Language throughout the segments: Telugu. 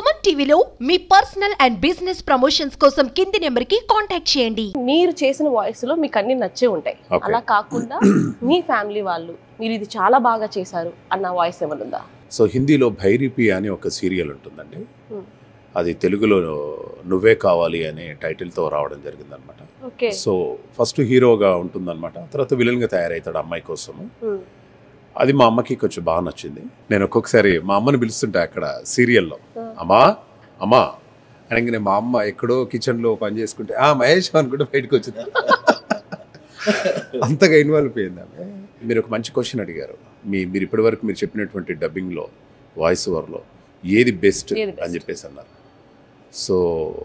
సుమన్ టీవీలో మీ పర్సనల్ అండ్ బిజినెస్ ప్రమోషన్స్ కోసం కింది నెంబర్కి కాంటాక్ట్ చేయండి మీరు చేసిన వాయిస్ లో మీకు అన్ని నచ్చే ఉంటాయి Okay. అలా కాకుండా మీ ఫ్యామిలీ వాళ్ళు మీరు ఇది చాలా బాగా చేశారు అన్న వాయిస్ ఏమైనా ఉందా సో హిందీలో భైరిపి అని ఒక సీరియల్ ఉంటుందండి Hmm. అది తెలుగులో నువ్వే కావాలి అనే టైటిల్తో రావడం జరిగిందనమాట ఓకే సో ఫస్ట్ హీరోగా ఉంటుందన్నమాట తర్వాత విలన్గా తయారవుతాడు అమ్మాయి కోసము అది మా అమ్మకి కొంచెం బాగా నచ్చింది నేను ఒక్కొక్కసారి మా అమ్మని పిలుస్తుంటే అక్కడ సీరియల్లో అమ్మా అమ్మా అనగానే మా అమ్మ ఎక్కడో కిచెన్లో పని చేసుకుంటే ఆ మహేష్ అనుకుంటే బయటకు వచ్చింది అంతగా ఇన్వాల్వ్ అయింది ఆమె మీరు ఒక మంచి క్వశ్చన్ అడిగారు మీ మీరు ఇప్పటివరకు మీరు చెప్పినటువంటి డబ్బింగ్లో వాయిస్ ఓవర్లో ఏది బెస్ట్ ఏది best? అని చెప్పేసి అన్నారు సో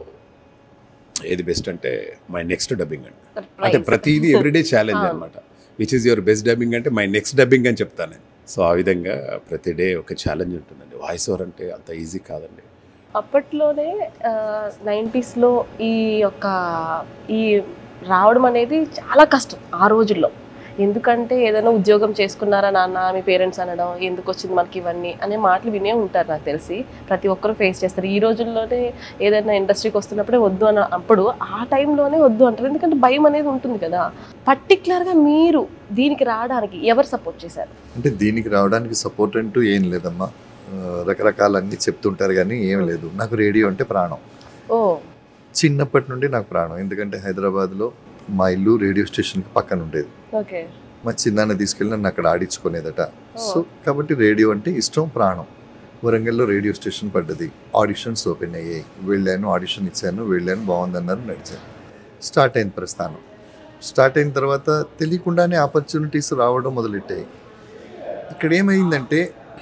ఏది బెస్ట్ అంటే మై నెక్స్ట్ డబ్బింగ్ అండి అంటే ప్రతిదీ ఎవ్రీడే ఛాలెంజ్ అవును. అనమాట which is your best dubbing అంటే మై నెక్స్ట్ డబ్బింగ్ అని చెప్తాను నేను సో ఆ విధంగా ప్రతి డే ఒక ఛాలెంజ్ ఉంటుందండి వాయిస్ ఓవర్ అంటే అంత ఈజీ కాదండి అప్పట్లోనే నైంటీస్ లో ఈ యొక్క ఈ రావడం అనేది చాలా కష్టం ఆ రోజుల్లో ఎందుకంటే ఏదైనా ఉద్యోగం చేసుకున్నారా నాన్న మీ పేరెంట్స్ అనడం ఎందుకు వచ్చింది మనకి ఇవన్నీ అనే మాటలు వినే ఉంటారు నాకు తెలిసి ప్రతి ఒక్కరు ఫేస్ చేస్తారు ఈ రోజుల్లోనే ఏదైనా ఇండస్ట్రీకి వస్తున్నప్పుడే వద్దు అని అప్పుడు ఆ టైంలోనే వద్దు అంటారు ఎందుకంటే భయం అనేది ఉంటుంది కదా పర్టికులర్గా మీరు దీనికి రావడానికి ఎవరు సపోర్ట్ చేశారు అంటే దీనికి రావడానికి సపోర్ట్ అంటూ ఏం లేదమ్మా ఆ, రకరకాలన్నీ చెప్తుంటారు కానీ ఏం లేదు నాకు రేడియో అంటే ప్రాణం ఓ చిన్నప్పటి నుండి నాకు ప్రాణం ఎందుకంటే హైదరాబాద్లో మా ఇల్లు రేడియో స్టేషన్కి పక్కన ఉండేది ఓకే మా చిన్నాన్న తీసుకెళ్ళి నన్ను అక్కడ ఆడించుకునేదట సో కాబట్టి రేడియో అంటే ఇష్టం ప్రాణం వరంగల్లో రేడియో స్టేషన్ పడ్డది ఆడిషన్స్ ఓపెన్ అయ్యాయి వెళ్ళాను ఆడిషన్ ఇచ్చాను వెళ్ళాను బాగుందన్నారు నడిచాను స్టార్ట్ అయింది ప్రస్థానం స్టార్ట్ అయిన తర్వాత తెలియకుండానే ఆపర్చునిటీస్ రావడం మొదలెట్టాయి ఇక్కడ ఏమైందంటే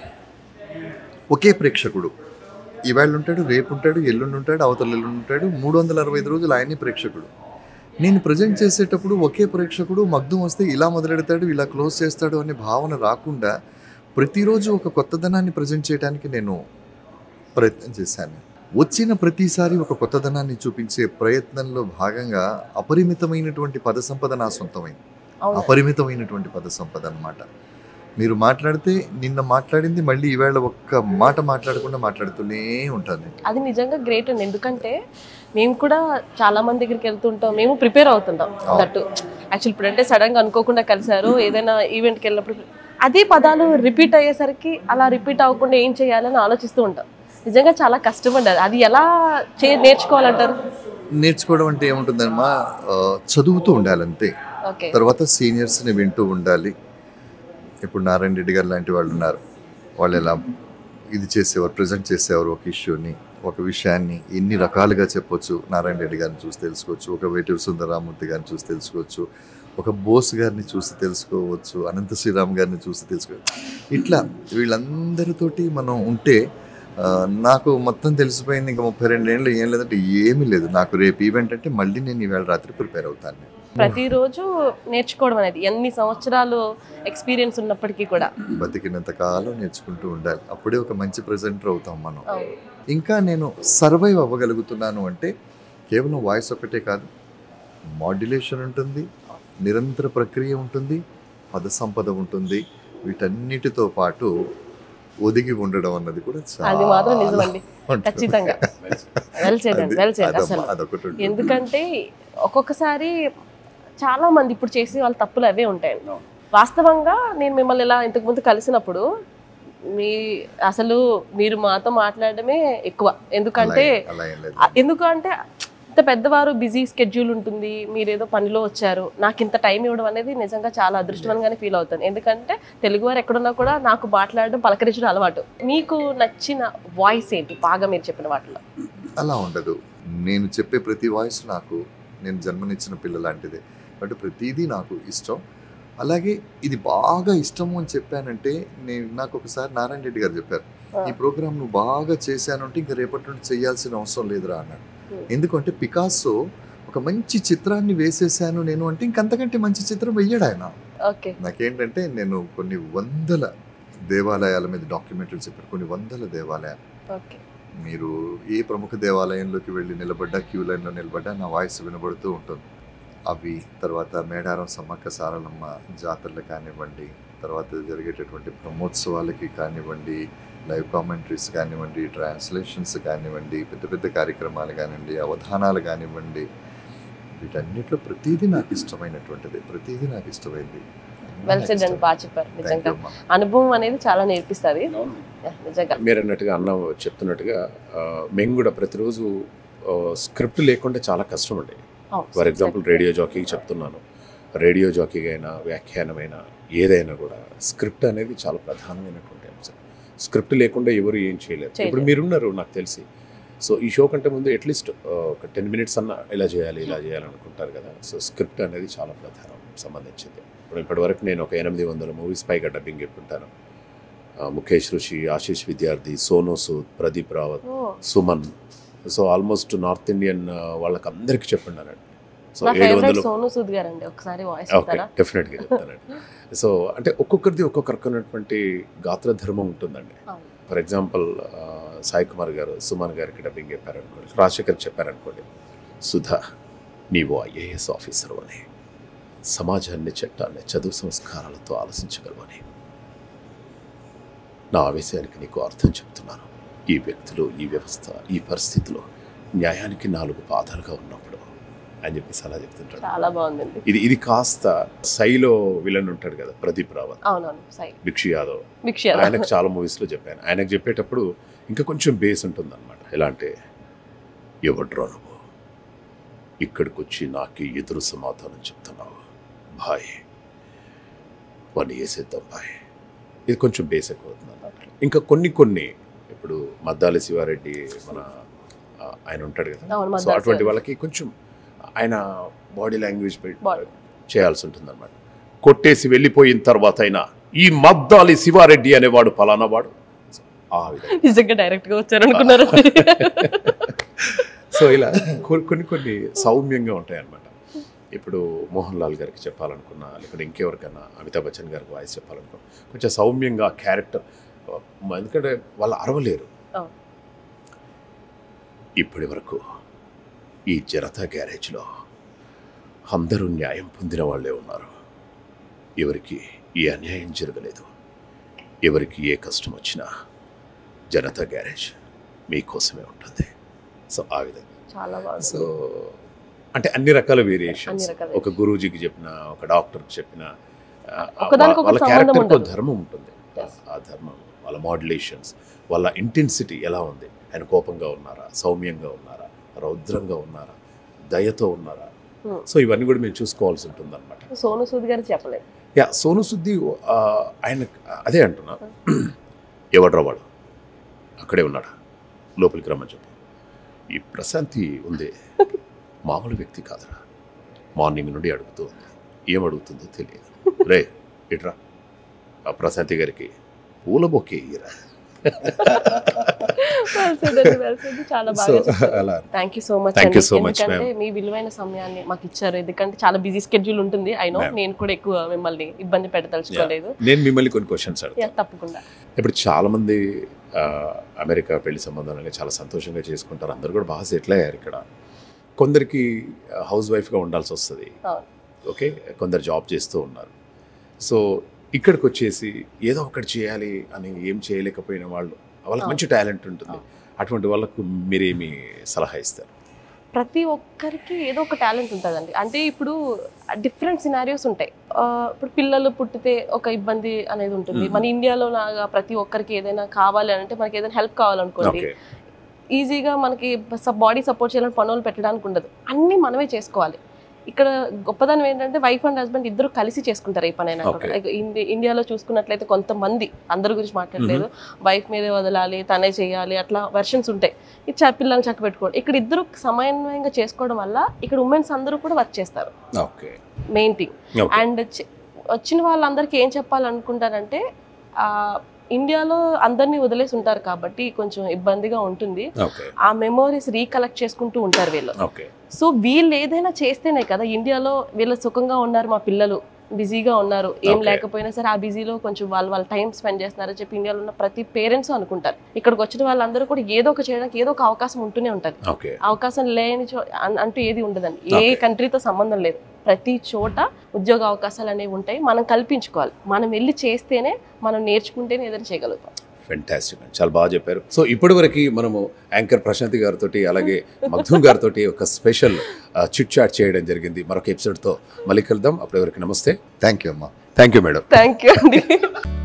ఒకే ప్రేక్షకుడు ఇవాళ ఉంటాడు రేపు ఉంటాడు ఎల్లుండి ఉంటాడు అవతల ఎల్లుండి ఉంటాడు మూడు వందల అరవై ఐదు రోజులు ఆయనే ప్రేక్షకుడు నేను ప్రజెంట్ చేసేటప్పుడు ఒకే ప్రేక్షకుడు మగ్ధం వస్తే ఇలా మొదలెడతాడు ఇలా క్లోజ్ చేస్తాడు అనే భావన రాకుండా ప్రతిరోజు ఒక కొత్తదనాన్ని ప్రజెంట్ చేయడానికి నేను ప్రయత్నం చేశాను వచ్చిన ప్రతిసారి ఒక కొత్తదనాన్ని చూపించే ప్రయత్నంలో భాగంగా అపరిమితమైనటువంటి పద సంపద నా సొంతమైంది అవును అపరిమితమైనటువంటి పద సంపద అన్నమాట మీరు మాట్లాడితే నిన్న మాట్లాడింది మళ్ళీ ఈవేళ ఒక్క మాట మాట్లాడకుండా మాట్లాడుతూనే ఉంటాను నేను. అది నిజంగా గ్రేట్ అండి ఎందుకంటే మేము కూడా చాలా మంది దగ్గరికి వెళ్తుంటాం మేము ప్రిపేర్ అవుతుంటాం అవును. దట్టు యాక్చువల్ ఇప్పుడు అంటే సడన్ గా అనుకోకుండా కలిసారు ఏదైనా ఈవెంట్కి వెళ్ళినప్పుడు అదే పదాలు రిపీట్ అయ్యేసరికి అలా రిపీట్ అవ్వకుండా ఏం చేయాలని ఆలోచిస్తూ ఉంటాం నిజంగా చాలా కష్టపడ్డది అది అది ఎలా చే నేర్చుకోవాలంటారు నేర్చుకోవడం అంటే ఏముంటుందమ్మా ఆ, చదువుతూ ఉండాలంతే ఓకే తర్వాత సీనియర్స్ని వింటూ ఉండాలి ఇప్పుడు నారాయణ రెడ్డి గారు లాంటి వాళ్ళు ఉన్నారు వాళ్ళు ఎలా ఇది చేసేవారు ప్రజెంట్ చేసేవారు ఒక ఇష్యూని ఒక విషయాన్ని ఎన్ని రకాలుగా చెప్పొచ్చు నారాయణ రెడ్డి గారిని చూసి తెలుసుకోవచ్చు ఒక వేటూరు సుందరరామూర్తి గారిని చూసి తెలుసుకోవచ్చు ఒక బోస్ గారిని చూసి తెలుసుకోవచ్చు అనంత శ్రీరామ్ గారిని చూసి తెలుసుకోవచ్చు ఇట్లా వీళ్ళందరితోటి మనం ఉంటే ఆ, నాకు మొత్తం తెలిసిపోయింది ఇంకా ముప్పై రెండేళ్ళు ఏం లేదంటే ఏమీ లేదు నాకు రేపు ఈవెంట్ అంటే మళ్ళీ నేను ఈవేళ రాత్రి ప్రిపేర్ అవుతాను నేను. ప్రతిరోజు నేర్చుకోవడం అనేది ఎన్ని సంవత్సరాలు ఎక్స్పీరియన్స్ ఉన్నప్పటికీ కూడా బతికినంత కాలం నేర్చుకుంటూ ఉండాలి అప్పుడే ఒక మంచి ప్రజెంటర్ అవుతాం మనం అవును ఇంకా నేను సర్వైవ్ అవ్వగలుగుతున్నాను అంటే కేవలం వాయిస్ ఒకటే కాదు మాడ్యులేషన్ ఉంటుంది నిరంతర ప్రక్రియ ఉంటుంది పద సంపద ఉంటుంది వీటన్నిటితో పాటు ఒదిగి ఉండడం అన్నది కూడా అది మాత్రం చాలా నిజమండి ఉంటుంది. ఖచ్చితంగా వెల్ సెడ్ అండి అది- వెల్ సెడ్ అదమ్మా, అసలు అదొకటి ఉంటుంది. ఎందుకంటే ఒక్కొక్కసారి చాలా మంది ఇప్పుడు చేసే వాళ్ళ తప్పులు అవే ఉంటాయండి వాస్తవంగా నేను మిమ్మల్ని ఇలా ఇంతకుముందు కలిసినప్పుడు మీ అసలు మీరు మాతో మాట్లాడడమే ఎక్కువ ఎందుకంటే అలా- అలా ఏం లేదు ఆ, ఎందుకు అంటే ఇంత పెద్దవారు బిజీ స్కెడ్యూల్ ఉంటుంది మీరు ఏదో పనిలో వచ్చారు నాకు ఇంత టైం ఇవ్వడం అనేది నిజంగా చాలా అదృష్టవంగానే ఫీల్ అవుతాను ఎందుకంటే తెలుగువారు ఎక్కడున్నా కూడా నాకు మాట్లాడడం పలకరించడం అలవాటు మీకు నచ్చిన వాయిస్ ఏంటి బాగా మీరు చెప్పిన వాటిలో అలా ఉండదు నేను చెప్పే ప్రతి వాయిస్ నాకు నేను జన్మనిచ్చిన పిల్ల లాంటిదే కాబట్టి ప్రతిదీ నాకు ఇష్టం అలాగే ఇది బాగా ఇష్టము అని చెప్పానంటే నేను నాకు ఒకసారి నారాయణ రెడ్డి గారు చెప్పారు ఈ ప్రోగ్రామ్ నువ్వు బాగా చేశాను అంటే ఇంకా రేపటి నుండి చేయాల్సిన అవసరం లేదురా అన్నాడు Hmm. ఎందుకంటే పికాసో ఒక మంచి చిత్రాన్ని వేసేసాను నేను అంటే ఇంకంతకంటే మంచి చిత్రం వెయ్యడు ఆయన ఓకే నాకేంటంటే నేను కొన్ని వందల దేవాలయాల మీద డాక్యుమెంటరీ చెప్పాను కొన్ని వందల దేవాలయాలు ఓకే మీరు ఏ ప్రముఖ దేవాలయంలోకి వెళ్ళి నిలబడ్డా క్యూ లైన్లో నిలబడ్డా నా వాయిస్ వినబడుతూ ఉంటుంది అవి తర్వాత మేడారం సమ్మక్క సారలమ్మ జాతరలు కానివ్వండి తర్వాత జరిగేటటువంటి బ్రహ్మోత్సవాలకి కానివ్వండి లైవ్ కామెంటరీస్ కానివ్వండి ట్రాన్స్లేషన్స్ కానివ్వండి పెద్ద పెద్ద కార్యక్రమాలు కానివ్వండి అవధానాలు కానివ్వండి వీటన్నిటిలో ప్రతిదీ నాకు ఇష్టమైనటువంటిది ప్రతిదీ నాకు ఇష్టమైంది వెల్ సెడ్ అండ్ బాగా చెప్పారు నిజంగా అనుభవం అనేది చాలా నేర్పిస్తుంది నిజంగా మీరు అన్నట్టుగా అన్న చెప్తున్నట్టుగా ఆ, మేము కూడా ప్రతిరోజు స్క్రిప్ట్ లేకుండా చాలా కష్టం అండి అవును. ఫర్ ఎగ్జాంపుల్ రేడియో జాకీకి చెప్తున్నాను రేడియో జాకీగా అయినా వ్యాఖ్యానమైనా ఏదైనా కూడా స్క్రిప్ట్ అనేది చాలా ప్రధానమైనటువంటి అంశం స్క్రిప్ట్ లేకుండా ఎవరు ఏం చేయలేరు చేయలేరు. ఇప్పుడు మీరున్నారు నాకు తెలిసి సో ఈ షో కంటే ముందు అట్లీస్ట్ ఒక టెన్ మినిట్స్ అన్న ఇలా చేయాలి ఇలా చేయాలి అనుకుంటారు కదా సో స్క్రిప్ట్ అనేది చాలా ప్రధానం సంబంధించింది ఇప్పుడు ఇప్పటివరకు నేను ఒక ఎనిమిది వందల మూవీస్ పైగా డబ్బింగ్ చెప్పుంటాను ఆ, ముఖేష్ ఋషి ఆశీష్ విద్యార్థి సోనూ సూద్ ప్రదీప్ రావత్ ఓ, Suman so almost north Indian వాళ్ళకి అందరికీ చెప్పండి సో నా ఏడు ఫేవరెట్ వందలు సోను సూద్ గారు అండి ఒకసారి వాయిస్ ఓకే చెప్తారా డెఫినెట్గా చెప్తానండి సో అంటే ఒక్కొక్కరిది ఒక్కొక్క రకమైనటువంటి గాత్ర ధర్మం ఉంటుందండి అవును. ఫర్ ఎగ్జాంపుల్ సాయి కుమార్ గారు సుమన్ గారికి డబ్బింగ్ చెప్పారనుకోండి రాజశేఖర్ చెప్పారనుకోండి సుధా నీవు ఐఏఎస్ ఆఫీసర్ అని సమాజాన్ని చట్టాన్ని చదువు సంస్కారాలతో ఆలోచించగలవని నా ఆవేశానికి నీకు అర్థం చెప్తున్నాను ఈ వ్యక్తులు ఈ వ్యవస్థ ఈ పరిస్థితిలో న్యాయానికి నాలుగు పాదాలుగా ఉన్నప్పుడు అని చెప్పేసి అలా చెప్తుంటాడు చాలా బాగుందండి ఇది ఇది కాస్త సైలో విలన్ ఉంటాడు కదా ప్రదీప్ రావత్ అవునవును సై భిక్షు యాదవ్ భిక్ష ఆయనకు చాలా మూవీస్లో చెప్పాను ఆయనకు చెప్పేటప్పుడు ఇంకా కొంచెం బేస్ ఉంటుంది అనమాట ఎలా అంటే ఎవడ్రా నువ్వు ఇక్కడికి వచ్చి నాకు ఎదురు సమాధానం చెప్తున్నావు బాయ్ వాడిని వేసేద్దాం బాయ్ ఇది కొంచెం బేస్ ఎక్కువ అవుతుంది అన్నమాట. ఇంకా కొన్ని కొన్ని ఇప్పుడు మద్దాలి శివారెడ్డి మన ఆ, ఆయన ఉంటాడు కదా అవును, సో మద్దాలి అటువంటి శివారెడ్డి. వాళ్ళకి కొంచెం ఆయన బాడీ లాంగ్వేజ్ Body. చేయాల్సి ఉంటుంది అనమాట కొట్టేసి వెళ్ళిపోయిన తర్వాత అయినా ఈ మద్దాలి శివారెడ్డి అనేవాడు పలానా వాడు ఆ విధంగా నిజంగా డైరెక్ట్ గా వచ్చారు అనుకున్నారు సో ఇలా కొన్ని కొన్ని కొన్ని సౌమ్యంగా ఉంటాయి అన్నమాట ఇప్పుడు మోహన్ లాల్ గారికి చెప్పాలనుకున్నా లేకపోతే ఇంకెవరికైనా అమితాబ్ బచ్చన్ గారికి వాయిస్ చెప్పాలనుకున్నా కొంచెం సౌమ్యంగా క్యారెక్టర్ ఎందుకంటే వాళ్ళు అరవలేరు అవును. ఇప్పటి వరకు ఈ జనతా గ్యారేజ్లో అందరూ న్యాయం పొందిన వాళ్ళే ఉన్నారు ఎవరికి ఏ అన్యాయం జరగలేదు ఎవరికి ఏ కష్టం వచ్చినా జనతా గ్యారేజ్ మీకోసమే ఉంటుంది సో ఆ విధంగా చాలా బాగుంది సో అంటే అన్ని రకాల వేరియేషన్స్ అన్ని రకాల ఒక గురూజీకి చెప్పిన ఒక డాక్టర్కి చెప్పిన ఆ, ఒకదానికి ఒక వాళ్ళ సంబంధం క్యారెక్టర్ ఉండదు. ధర్మం ఉంటుంది Yes. ఆ ధర్మం వాళ్ళ మాడ్యులేషన్స్ వాళ్ళ ఇంటెన్సిటీ ఎలా ఉంది ఆయన కోపంగా ఉన్నారా సౌమ్యంగా ఉన్నారా రౌద్రంగా ఉన్నారా దయతో ఉన్నారా Hmm. సో ఇవన్నీ కూడా మేము చూసుకోవాల్సి ఉంటుంది అనమాట సోను సూద్ గారు చెప్పలేదు యా సోను సుద్ది ఆ, ఆయన అదే అంటున్నా ఎవడ్రా వాడు అక్కడే ఉన్నాడా లోపలికి రమ్మని చెప్పు ఈ ప్రశాంతి ఉంది మామూలు వ్యక్తి కాదురా మార్నింగ్ నుండి అడుగుతూ ఉంది ఏం అడుగుతుందో తెలియదు రే ఇట్రా ఆ ప్రశాంతి గారికి పూల బొకే ఇరా Well said అండి, well said. చాలా సో బాగా చెప్పారు. అలా thank you so much Thank you so much, ఎందుకంటే మీ విలువైన సమయాన్ని మాకు ఇచ్చారు ఎందుకంటే చాలా బిజీ స్కెడ్యూల్ ఉంటుంది ఐ నో Ma'am. నేను కూడా ఎక్కువ మిమ్మల్ని ఇబ్బంది పెట్టదలుచుకోలేదు నేను మిమ్మల్ని కొన్ని క్వశ్చన్స్ Yeah, అడుగుతాను తప్పకుండా ఇప్పుడు చాలామంది ఆ, అమెరికా పెళ్లి సంబంధాలని చాలా సంతోషంగా చేసుకుంటారు అందరూ కూడా బాగా సెటిల్ అయ్యారు ఇక్కడ కొందరికి హౌస్ వైఫ్గా ఉండాల్సి వస్తుంది అవును. ఓకే కొందరు జాబ్ చేస్తూ ఉన్నారు సో ఇక్కడికి వచ్చేసి ఏదో ఒకటి చేయాలి అని ఏం చేయలేకపోయిన వాళ్ళు వాళ్ళకి మంచి టాలెంట్ ఉంటుంది అటువంటి వాళ్ళకు మీరేమి సలహా ఇస్తారు ప్రతి ఒక్కరికి ఏదో ఒక టాలెంట్ ఉంటుందండి అంటే ఇప్పుడు డిఫరెంట్ సినారియోస్ ఉంటాయి ఆ, ఇప్పుడు పిల్లలు పుట్టితే ఒక ఇబ్బంది అనేది ఉంటుంది Mhm. మన ఇండియాలో లాగా ప్రతి ఒక్కరికి ఏదైనా కావాలి అని అంటే మనకి ఏదైనా హెల్ప్ కావాలనుకోండి ఓకే ఈజీగా మనకి బాడీ సపోర్ట్ చేయాలని పనులు పెట్టడానికి ఉండదు అన్నీ మనమే చేసుకోవాలి ఇక్కడ గొప్పదనం ఏంటంటే వైఫ్ అండ్ హస్బెండ్ ఇద్దరు కలిసి చేసుకుంటారు ఈ పని అయినా కూడా. Okay. Like ఇండి- ఇండియాలో చూసుకున్నట్లయితే కొంతమంది అందరి గురించి మాట్లాడలేదు వైఫ్ మీదే వదలాలి తనే చేయాలి అట్లా వెర్షన్స్ ఉంటాయి ఇది చ- పిల్లల్ని చక్క పెట్టుకోవడం ఇక్కడ ఇద్దరు సమన్వయంగా చేసుకోవడం వల్ల ఇక్కడ ఉమెన్స్ అందరూ కూడా వర్క్ చేస్తారు okay main thing okay and చి- వచ్చిన వాళ్ళందరికీ ఏం చెప్పాలనుకుంటారంటే ఆ, ఇండియాలో అందరినీ వదిలేసి ఉంటారు కాబట్టి కొంచెం ఇబ్బందిగా ఉంటుంది ఓకే ఆ మెమోరీస్ రీకలెక్ట్ చేసుకుంటూ ఉంటారు వీళ్ళు ఓకే సో వీళ్ళు ఏదైనా చేస్తేనే కదా ఇండియాలో వీళ్ళు సుఖంగా ఉన్నారు మా పిల్లలు బిజీగా ఉన్నారు ఏం Okay. లేకపోయినా సరే ఆ బిజీలో కొంచెం వాళ్ళు వాళ్ళ టైం స్పెండ్ చేస్తున్నారని చెప్పి ఇండియాలో ఉన్న ప్రతి పేరెంట్స్ అనుకుంటారు ఇక్కడికి వచ్చిన వాళ్ళందరూ కూడా ఏదో ఒక చేయడానికి ఏదో ఒక అవకాశం ఉంటూనే ఉంటుంది ఓకే అవకాశం లేని చో అన్- అంటూ ఏది ఉండదండి ఏ Okay. కంట్రీతో సంబంధం లేదు ప్రతి చోట ఉద్యోగ అవకాశాలు అనేవి ఉంటాయి మనం కల్పించుకోవాలి మనం వెళ్ళి చేస్తేనే మనం నేర్చుకుంటేనే ఏదైనా చేయగలుగుతాం ఫెంటాస్టిక్ చాలా బాగా చెప్పారు సో ఇప్పటి వరకు మనము యాంకర్ ప్రశాంతి గారితో అలాగే మగ్ధూమ్ గారితో ఒక స్పెషల్ చిట్ చాట్ చేయడం జరిగింది మరొక ఎపిసోడ్తో మళ్ళీ కలుద్దాం అప్పటి వరకు నమస్తే థ్యాంక్ యూ అమ్మా thank you madam thank you అండి